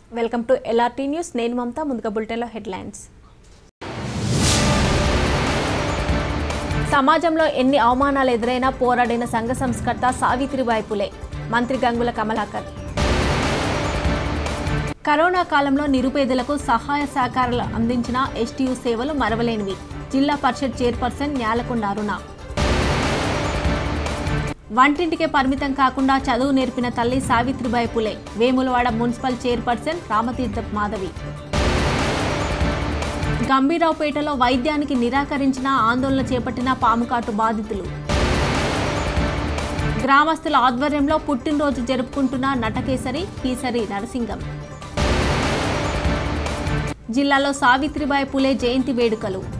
welcome to LRT news నేను మమతా ముందుగా బులెటిన్లో హెడ్లైన్స్ సమాజంలో ఎన్ని అవమానాలు ఎదురైనా పోరాడిన సంఘ సంస్కర్త సావిత్రిబాయి పులే మంత్రి గంగుల కమలాకర్ కరోనా కాలంలో నిరుపేదలకు సహాయ సహకారాలు అందించిన ఎస్టీయూ సేవలు మరవలేనివి జిల్లా పరిషత్ చైర్పర్సన్ న్యాలకొండ అరుణ వంటింటికే పరిమితం కాకుండా చదువు నేర్పిన తల్లి సావిత్రిబాయి పులే వేములవాడ మున్సిపల్ చైర్పర్సన్ రామతీర్థ మాధవి గంభీరావుపేటలో వైద్యానికి నిరాకరించిన ఆందోళన చేపట్టిన పాముకాటు బాధితులు గ్రామస్తుల ఆధ్వర్యంలో పుట్టినరోజు జరుపుకుంటున్న నటకేసరి కీసరి నరసింగం జిల్లాలో సావిత్రిబాయి పులే జయంతి వేడుకలు